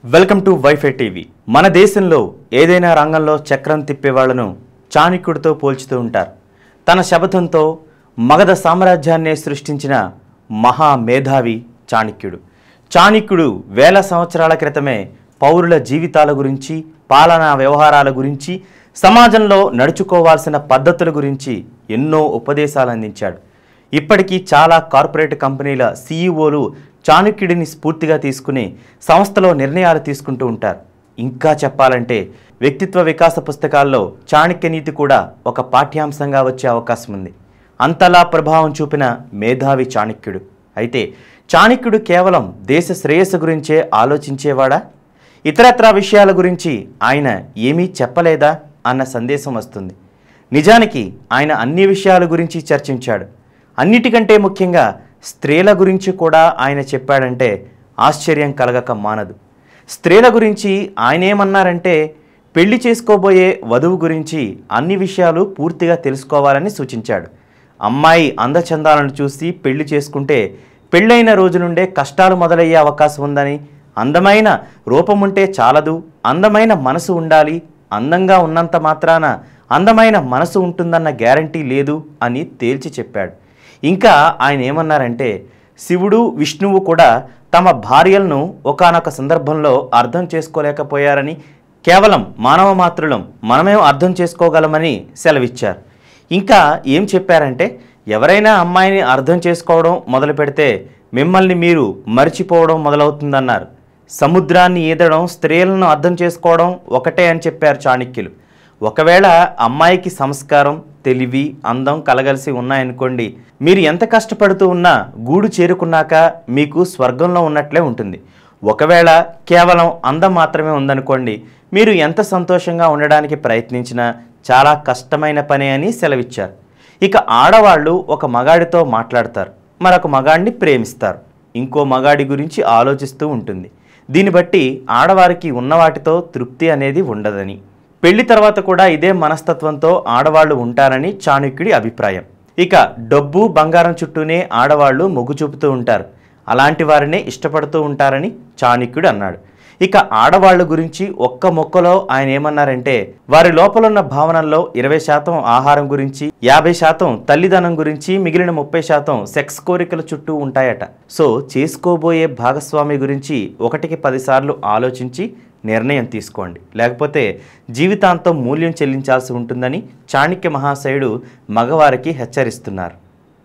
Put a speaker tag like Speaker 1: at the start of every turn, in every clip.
Speaker 1: welcome to WiFi TV మన దేశంలో ఏదైనా రంగంలో చక్రం తిప్పే వాళ్లను చాణక్యుడితో పోల్చుతూ ఉంటారు తన శబదంతో మగధ సామ్రాజ్యాన్నే సృష్టించిన మహా మేధావి చాణక్యుడు చాణక్యుడు వేల సంవత్సరాల క్రితమే పౌరుల జీవితాల గురించి పాలనా వ్యవహారాల గురించి సమాజంలో నడుచుకోవాల్సిన పద్ధతుల గురించి ఎన్నో ఉపదేశాలు అందించాడు ఇప్పటికీ చాలా కార్పొరేట్ కంపెనీల సీఈఓలు చాణక్యుడిని స్ఫూర్తిగా తీసుకుని సంస్థలో నిర్ణయాలు తీసుకుంటూ ఉంటారు ఇంకా చెప్పాలంటే వ్యక్తిత్వ వికాస పుస్తకాల్లో చాణక్య నీతి కూడా ఒక పాఠ్యాంశంగా వచ్చే అవకాశం ఉంది అంతలా ప్రభావం చూపిన మేధావి చాణక్యుడు అయితే చాణక్యుడు కేవలం దేశ శ్రేయస్సు గురించే ఆలోచించేవాడా ఇతరత్రా విషయాల గురించి ఆయన ఏమీ చెప్పలేదా అన్న సందేశం వస్తుంది నిజానికి ఆయన అన్ని విషయాల గురించి చర్చించాడు అన్నిటికంటే ముఖ్యంగా స్త్రీల గురించి కూడా ఆయన చెప్పాడంటే ఆశ్చర్యం కలగక మానదు స్త్రీల గురించి ఆయన ఏమన్నారంటే పెళ్లి చేసుకోబోయే వధువు గురించి అన్ని విషయాలు పూర్తిగా తెలుసుకోవాలని సూచించాడు అమ్మాయి అందచందాలను చూసి పెళ్లి చేసుకుంటే పెళ్ళైన రోజు నుండే కష్టాలు మొదలయ్యే అవకాశం ఉందని అందమైన రూపం ఉంటే చాలదు అందమైన మనసు ఉండాలి అందంగా ఉన్నంత మాత్రాన అందమైన మనసు ఉంటుందన్న గ్యారంటీ లేదు అని తేల్చి చెప్పాడు ఇంకా ఆయన ఏమన్నారంటే శివుడు విష్ణువు కూడా తమ భార్యలను ఒకానొక సందర్భంలో అర్థం చేసుకోలేకపోయారని కేవలం మానవ మాత్రులం మనమేం అర్థం చేసుకోగలమని సెలవిచ్చారు ఇంకా ఏం చెప్పారంటే ఎవరైనా అమ్మాయిని అర్థం చేసుకోవడం మొదలు పెడితే మిమ్మల్ని మీరు మర్చిపోవడం మొదలవుతుందన్నారు సముద్రాన్ని ఈదడం స్త్రీలను అర్థం చేసుకోవడం ఒకటే అని చెప్పారు చాణక్యులు ఒకవేళ అమ్మాయికి సంస్కారం తెలివి అందం కలగలిసి ఉన్నాయనుకోండి మీరు ఎంత కష్టపడుతూ ఉన్నా గూడు చేరుకున్నాక మీకు స్వర్గంలో ఉన్నట్లే ఉంటుంది ఒకవేళ కేవలం అందం మాత్రమే ఉందనుకోండి మీరు ఎంత సంతోషంగా ఉండడానికి ప్రయత్నించినా చాలా కష్టమైన పనే అని సెలవిచ్చారు ఇక ఆడవాళ్ళు ఒక మగాడితో మాట్లాడతారు మరొక మగాడిని ప్రేమిస్తారు ఇంకో మగాడి గురించి ఆలోచిస్తూ ఉంటుంది దీన్ని బట్టి ఆడవారికి ఉన్న వాటితో తృప్తి అనేది ఉండదని పెళ్లి తర్వాత కూడా ఇదే మనస్తత్వంతో ఆడవాళ్ళు ఉంటారని చాణక్యుడి అభిప్రాయం ఇక డబ్బు బంగారం చుట్టూనే ఆడవాళ్ళు మొగ్గు చూపుతూ ఉంటారు అలాంటి వారినే ఇష్టపడుతూ ఉంటారని చాణక్యుడు అన్నాడు ఇక ఆడవాళ్ళ గురించి ఒక్క మొక్కలో ఆయన ఏమన్నారంటే వారి లోపలున్న భావనల్లో ఇరవై శాతం ఆహారం గురించి యాభై శాతం తల్లిదనం గురించి మిగిలిన ముప్పై శాతం సెక్స్ కోరికల చుట్టూ ఉంటాయట సో చేసుకోబోయే భాగస్వామి గురించి ఒకటికి పదిసార్లు ఆలోచించి నిర్ణయం తీసుకోండి లేకపోతే జీవితాంతం మూల్యం చెల్లించాల్సి ఉంటుందని చాణక్య మహాశయుడు మగవారికి హెచ్చరిస్తున్నారు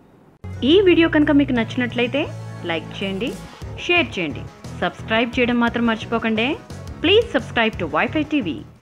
Speaker 2: ఈ వీడియో కనుక మీకు నచ్చినట్లయితే లైక్ చేయండి షేర్ చేయండి సబ్స్క్రైబ్ చేయడం మాత్రం మర్చిపోకండి please subscribe to WiFi TV